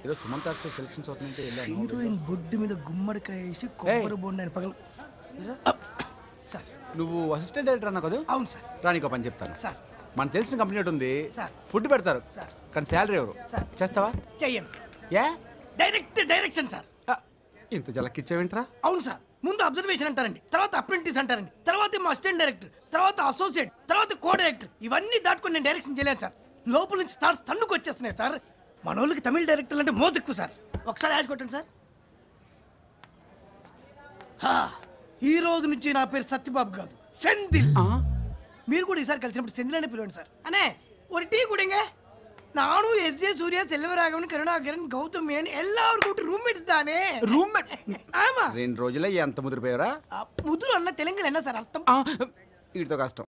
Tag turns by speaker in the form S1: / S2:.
S1: ఏదో సుమంత్ అక్షర్ సెలక్షన్స్ అవుతుందంటే వెళ్ళాను
S2: హీరోయిన్ బొడ్డు మీద గుమ్మడికాయ వేసి కొబ్బరి బొండాన్ని పగలు సార్
S1: నువ్వు అసిస్టెంట్ డైరెక్టర్ అన్నావు కదా
S2: అవును సార్
S1: రా నీకు పని చెప్తాను
S2: సార్
S1: మనకు తెలిసిన కంపెనీ ఒకటి ఉంది
S2: సార్.
S1: ఫుడ్ పెడతారు
S2: సార్.
S1: కానీ శాలరీ ఎవరు
S2: సార్.
S1: చేస్తావా
S2: చెయ్యండి సార్
S1: ఏ
S2: డైరెక్ట్ డైరెక్షన్ సార్
S1: ఆ, ఇంత జలక్కిచ్చావేంట్రా
S2: అవును సార్ ముందు అబ్జర్వేషన్ అంటారండి తర్వాత అప్రెంటిస్ అంటారండి తర్వాత ఏమో అసిస్టెంట్ డైరెక్టర్ తర్వాత అసోసియేట్ తర్వాత కో డైరెక్టర్ ఇవన్నీ దాటుకొని నేను డైరెక్షన్ చేయలేను సార్ లోపల నుంచి స్టార్స్ తన్నుకు వచ్చేస్తున్నాయి సార్ మన వాళ్ళకి తమిళ డైరెక్టర్లు అంటే మోజు ఎక్కువ సార్ ఒకసారి యాజ్ కొట్టండి సార్ హా, ఈ రోజు నుంచి నా పేరు సత్యబాబు కాదు సెందిల్ మీరు కూడా ఈసారి కలిసినప్పుడు సెందిల్ అనే పిలవండి సార్ అనే ஒரு டீ குடிங்க நானும் எஸ் ஜே சூர்யா செல்வராகவன் கருணாகரன் கௌதம் மேனன் எல்லாரும் கூப்பிட்டு ரூம்மேட்ஸ் தானே
S1: రూమ్మేట్
S2: ஆமா
S1: రెండు రోజులే ఎంత ముదిరిపోయారా
S2: ఆ, ముదురు అన్న తెలుగులో என்ன సార్ అర్థం
S1: వీటితో కష్టం